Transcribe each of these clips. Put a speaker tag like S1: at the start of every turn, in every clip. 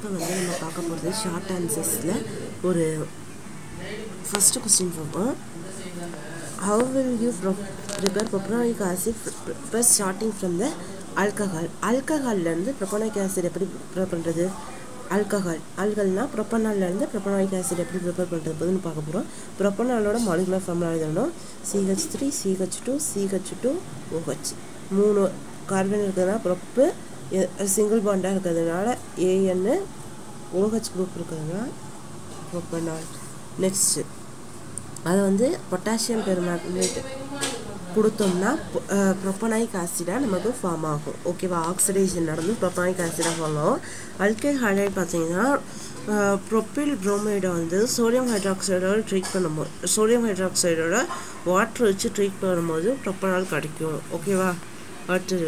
S1: இப்போ வந்து நம்ம பார்க்க போகிறது ஷார்ட் ஆன்சர்ஸில் ஒரு ஃபஸ்ட்டு கொஸ்டின் பார்ப்போம் how will you prepare propanoic acid plus starting from the alcohol ஆல்கஹால்லேருந்து ப்ரொப்பனாயிக் ஆசிட் எப்படி ப்ரிப்பேர் பண்ணுறது ஆல்கஹால் ஆல்கல்னால் ப்ரொப்பனால்லேருந்து ப்ரொப்பனாயிக் ஆசிட் எப்படி ப்ரிப்பேர் பண்ணுறதுன்னு பார்க்க போகிறோம் ப்ரொப்பனாலோட மாலிகுலர் ஃபார்முலா எழுதணும் CH three CH two CH two OH மூணு கார்பன் இருக்கிறதுனா ப்ரொப்பு சிங்கிள் பாண்டாக இருக்கிறதுனால ஏஎன்னு ஓஹெச் குரூப் இருக்கிறதுனால ப்ரொப்பனால் நெக்ஸ்ட்டு அதை வந்து பொட்டாசியம் பெருமேக்னேட் கொடுத்தோம்னா ப்ரொப்பனாயிக் ஆசிடாக நமக்கு ஃபார்ம் ஆகும் ஓகேவா ஆக்சிடேஷன் நடந்து ப்ரொப்பனாயிக் ஆசிடாக ஃபார்ம் ஆகும் அல்கைல் ஹைட்ரைட் பார்த்தீங்கன்னா ப்ரொப்பில் புரோமைடை வந்து சோடியம் ஹைட்ராக்சைடோட ட்ரீட் பண்ணும்போது சோடியம் ஹைட்ராக்சைடோட வாட்டர் வச்சு ட்ரீட் பண்ணும்போது ப்ரொப்பனால் கிடைக்கும் ஓகேவா அடுத்தது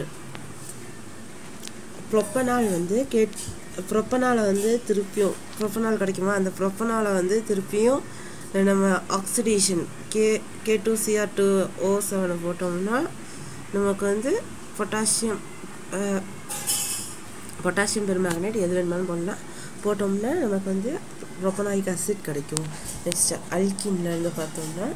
S1: ப்ரொப்பனால் வந்து கேட் ப்ரொப்பனாலை வந்து திருப்பியும் ப்ரொப்பனால் கிடைக்குமா அந்த ப்ரொப்பனாலை வந்து திருப்பியும் நம்ம oxidation K K two CR two O செவனை போட்டோம்னா நமக்கு வந்து பொட்டாசியம் பொட்டாசியம் பெருமேக்னேட் எது வேணுமாலும் போடலாம் போட்டோம்னா நமக்கு வந்து ப்ரொப்பனாயிக் ஆசிட் கிடைக்கும் நெக்ஸ்ட் அல்கின்லேருந்து பார்த்தோம்னா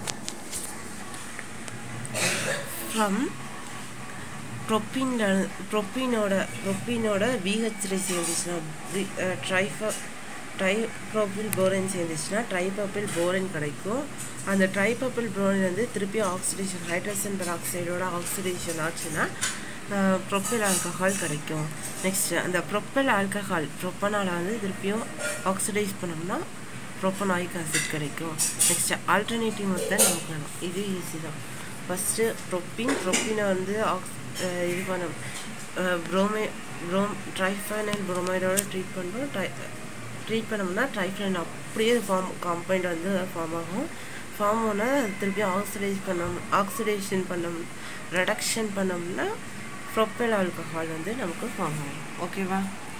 S1: ஃப்ரம் ப்ரொப்பின் ப்ரொப்பினோட ப்ரொப்பினோட பிஹெச் த்ரீ சேர்ந்துச்சுன்னா ட்ரைஃப ட்ரைப்ரோபில் போரன் சேர்ந்துச்சுன்னா ட்ரைபப்பில் போரன் கிடைக்கும் அந்த ட்ரைபப்பில் போரன் வந்து திருப்பி ஆக்சிடேஷன் ஹைட்ரஜன் பெராக்சைடோட ஆக்சிடேஷன் ஆச்சுன்னா ப்ரொப்பல் ஆல்கஹால் கிடைக்கும் நெக்ஸ்ட்டு அந்த ப்ரொப்பல் ஆல்கஹால் ப்ரொப்பனால் வந்து திருப்பியும் ஆக்சிடைஸ் பண்ணோம்னா ப்ரொப்பனாயிக் ஆசிட் கிடைக்கும் நெக்ஸ்ட்டு ஆல்டர்னேட்டிவ் மெத்தட் நமக்கு வேணும் இது ஈஸி தான் ஃபஸ்ட்டு ப்ரொப்பின் ப்ரொப்பினை வந்து ஆக்ஸ் இது பண்ண ப்ரோமே ப்ரோம் ட்ரைஃபைனைல் ப்ரோமைடோட ட்ரீட் பண்ணுறோம் ட்ரை ட்ரீட் பண்ணோம்னா ட்ரைஃபைன் அப்படியே ஃபார்ம் காம்பவுண்ட் வந்து ஃபார்ம் ஆகும் ஃபார்ம் ஆனால் திருப்பி ஆக்சிடைஸ் பண்ணோம் ஆக்சிடேஷன் பண்ணோம் ரெடக்ஷன் பண்ணோம்னா ப்ரொப்பல் ஆல்கஹால் வந்து நமக்கு ஃபார்ம் ஆகும் ஓகேவா